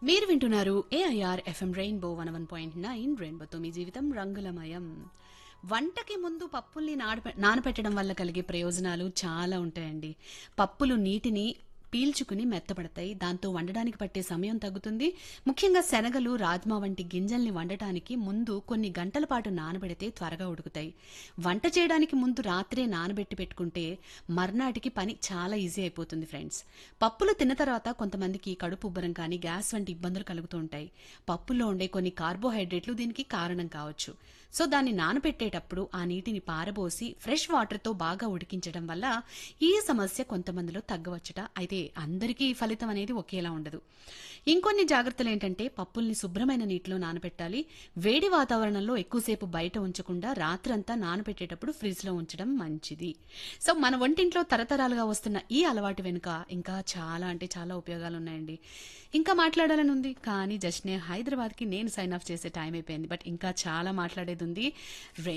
మీరు వింటున్నారు AIR FM Rainbow one one point nine రెయిన్బోతో మీ జీవితం రంగులమయం వంటకి ముందు పప్పుల్ని నానపె నానపెట్టడం వల్ల కలిగే ప్రయోజనాలు చాలా ఉంటాయండి పప్పులు నీటిని పీల్చుకుని మెత్తపడతాయి దాంతో వండడానికి పట్టే సమయం తగ్గుతుంది ముఖ్యంగా శనగలు రాజ్మా వంటి గింజల్ని వండటానికి ముందు కొన్ని గంటల పాటు నానబెడితే త్వరగా ఉడుకుతాయి వంట చేయడానికి ముందు రాత్రే నానబెట్టి పెట్టుకుంటే మర్నాటికి పని చాలా ఈజీ అయిపోతుంది ఫ్రెండ్స్ పప్పులు తిన్న తర్వాత కొంతమందికి కడుపు ఉబ్బరం కానీ గ్యాస్ వంటి ఇబ్బందులు కలుగుతూ ఉంటాయి పప్పుల్లో ఉండే కొన్ని కార్బోహైడ్రేట్లు దీనికి కారణం కావచ్చు సో దాన్ని నానబెట్టేటప్పుడు ఆ నీటిని పారబోసి ఫ్రెష్ వాటర్తో బాగా ఉడికించడం వల్ల ఈ సమస్య కొంతమందిలో తగ్గవచ్చుట అయితే అందరికీ ఈ ఫలితం అనేది ఒకేలా ఉండదు ఇంకొన్ని జాగ్రత్తలు ఏంటంటే పప్పుల్ని శుభ్రమైన నీటిలో నానబెట్టాలి వేడి వాతావరణంలో ఎక్కువసేపు బయట ఉంచకుండా రాత్రంతా నానబెట్టేటప్పుడు ఫ్రిడ్జ్ లో ఉంచడం మంచిది సో మన వంటింట్లో తరతరాలుగా వస్తున్న ఈ అలవాటు వెనుక ఇంకా చాలా అంటే చాలా ఉపయోగాలు ఉన్నాయండి ఇంకా మాట్లాడాలని ఉంది కానీ జస్ట్ నే హైదరాబాద్కి నేను సైన్ ఆఫ్ చేసే టైం అయిపోయింది బట్ ఇంకా చాలా మాట్లాడేది ఉంది